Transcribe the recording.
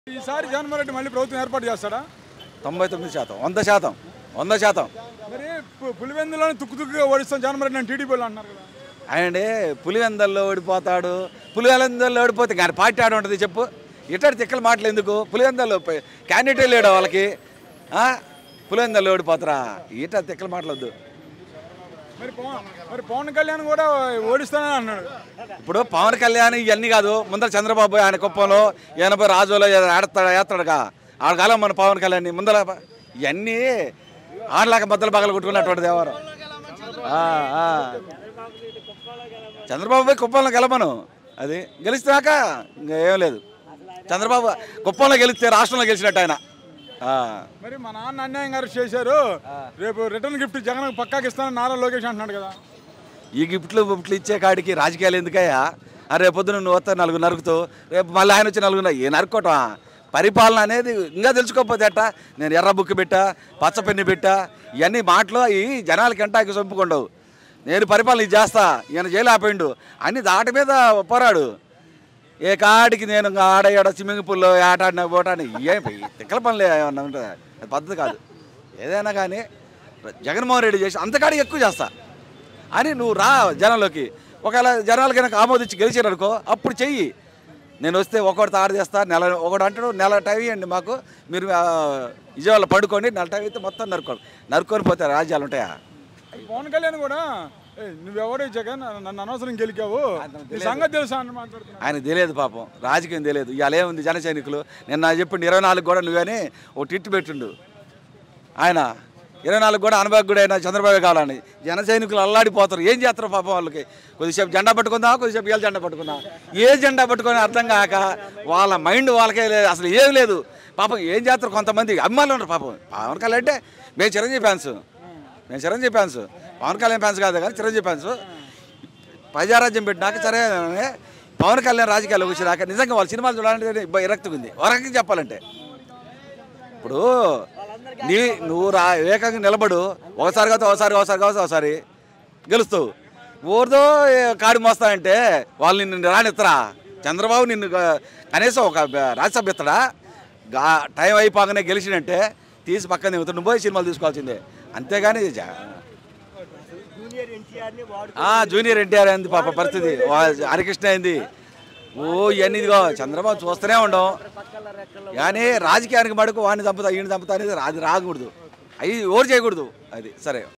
ఈసారి జగన్మోహన్ రెడ్డి మళ్ళీ ప్రభుత్వం ఏర్పాటు చేస్తాడా తొంభై తొమ్మిది శాతం వంద శాతం వంద శాతం మరి పు- పులివెందులోనే తుక్కు తుక్కుగా ఓడిస్తాం జగన్మోహన్ రెడ్డి నేను టీడీపీలో అన్నారు కదా ఆయన పులివెందల్లో ఓడిపోతాడు పులివెందల్లో ఓడిపోతే కానీ పార్టీ ఆడ ఉంటుంది చెప్పు ఇట్లాంటి తిక్కల మాటలు ఎందుకు పులివెందల్లో క్యాండిడేటే లేడు వాళ్ళకి ఆ? పులివెందల్లో ఓడిపోతారా ఇట్లా తిక్కల మాటలు వద్దు మరి పవన్ మరి పవన్ కళ్యాణ్ కూడా ఓడిస్తానని అన్నాడు ఇప్పుడు పవన్ కళ్యాణ్ ఇవన్నీ కాదు ముందర చంద్రబాబు ఆయన కుప్పంలో ఎనభై రాజులో ఏడతాడు వేస్తాడుగా ఆడకాలం మన పవన్ కళ్యాణ్ ముందర ఇవన్నీ ఆడలాగా మద్దలు పగలు కొట్టుకున్నటువంటి దేవారం ఆ, ఆ. చంద్రబాబు పోయి కుప్పంలో గెలవను అది గెలిచినాక ఇంకా ఏం లేదు చంద్రబాబు కుప్పంలో గెలిస్తే రాష్ట్రంలో గెలిచినట్టు ఆయన ఆ. మరి మా నాన్న అన్యాయంగా అరెస్ట్ చేశారు రేపు రిటర్న్ గిఫ్ట్ జగన్ పక్కాకి ఇస్తానని నారా లోకేష్ అంటున్నాడు కదా ఈ గిఫ్ట్లు గిఫ్ట్లు ఇచ్చే కాడికి రాజకీయాలు ఎందుకయ్యా ఆ రేపు పొద్దున నువ్వు వస్తా నలుగురు నరుకుతూ రేపు మళ్ళీ ఆయన వచ్చి నలుగురు ఏ నరుకోవటం పరిపాలన అనేది ఇంకా తెలుసుకోకపోతే అట్ట నేను ఎర్ర బుక్ పెట్టా పచ్చ పెన్ను పెట్టా ఇవన్నీ మాటలు ఈ జనాలకి ఎంటాకి చంపుకుండవు నేను పరిపాలన ఇది చేస్తా ఈయన జైలు ఆపేయండు అన్ని దాటి మీద పోరాడు ఏ కాడికి నేను ఇంకా ఆడ ఈడ స్విమ్మింగ్ పూల్లో ఆట ఆడిన పోటాని ఏం తిక్కల పనులు ఏమన్నా ఉంటుంది అది పద్ధతి కాదు ఏదైనా కానీ జగన్మోహన్ రెడ్డి చేసి అంతకాడికి ఎక్కువ చేస్తా అని నువ్వు రా జనంలోకి ఒకవేళ జనాలు కనుక ఆమోదించి గెలిచారు అనుకో అప్పుడు చెయ్యి నేను వస్తే ఒకటి తాడు చేస్తా నెల ఒకటి అంటాడు నెల టైం ఇవ్వండి మాకు మీరు ఆ, విజయవాడలో పడుకోండి నెల టైం అయితే మొత్తం నరుకోండి నరుకొని పోతే రాజ్యాలు ఉంటాయా మరి పవన్ కళ్యాణ్ కూడా "ఏయ్, నువ్వెవడే జగన్ నన్ను అనవసరం గెలికావు నీ సంగతి తెలుసా అని మాట్లాడుతున్నాడు ఆయనకు తెలియదు పాపం రాజకీయం తెలియదు ఇవాళ ఏముంది జన సైనికులు నిన్న చెప్పిండు ఇరవై నాలుగు కూడా నువ్వని ఓ టిట్టు పెట్టిండు ఆయన ఇరవై నాలుగు కూడా అనుభవం కూడా అయినా చంద్రబాబు కావాలని జన సైనికులు అల్లాడిపోతారు ఏం చేస్తారు పాపం వాళ్ళకి కొద్దిసేపు జెండా పట్టుకుందాం కొద్దిసేపు వీళ్ళ జెండా పట్టుకుందాం ఏ జెండా పట్టుకొని అర్థం కాక వాళ్ళ మైండ్ వాళ్ళకే లేదు అసలు ఏం లేదు పాపం ఏం చేస్తారు కొంతమంది అభిమానులు ఉన్నారు పాపం పవన్ కళ్యాణ్ అంటే మేము చిరంజీవి ఫ్యాన్స్ మేము చిరంజీవి ఫ్యాన్స్ పవన్ కళ్యాణ్ ఫ్యాన్స్ కాదు కానీ చిరంజీవి ఫ్యాన్స్ ప్రజారాజ్యం పెట్టినాక సరే పవన్ కళ్యాణ్ రాజకీయాల్లోకి వచ్చినాక నిజంగా వాళ్ళ సినిమాలు చూడాలంటే విరక్తిగా ఉంది ఒక రకంగా చెప్పాలంటే ఇప్పుడు నీ నువ్వు రా ఏకంగా నిలబడు ఒకసారి కాదు ఒకసారి ఒకసారి కాదు ఒకసారి గెలుస్తావు ఊరిదో ఏ- కాడి మోస్తానంటే వాళ్ళు నిన్ను రానిస్తారా చంద్రబాబు నిన్ను గా- కనీసం ఒక బ- రాజ్యసభ ఇస్తాడా గా టైం అయిపోగానే గెలిచినంటే తీసి పక్కన దిగుతాడు నువ్వు పోయి సినిమాలు తీసుకోవాల్సిందే అంతేగాని జ- ఆ, జూనియర్ ఎన్టీఆర్ అయింది పాప పరిస్థితి వా- హరికృష్ణ అయింది ఓ ఇవన్నీ ఇదిగో చంద్రబాబు చూస్తూనే ఉండం కానీ రాజకీయానికి మడుకు వాడిని చంపుతా ఈయన చంపుతా అనేది అది రాకూడదు అవి ఓరు చేయకూడదు అది సరే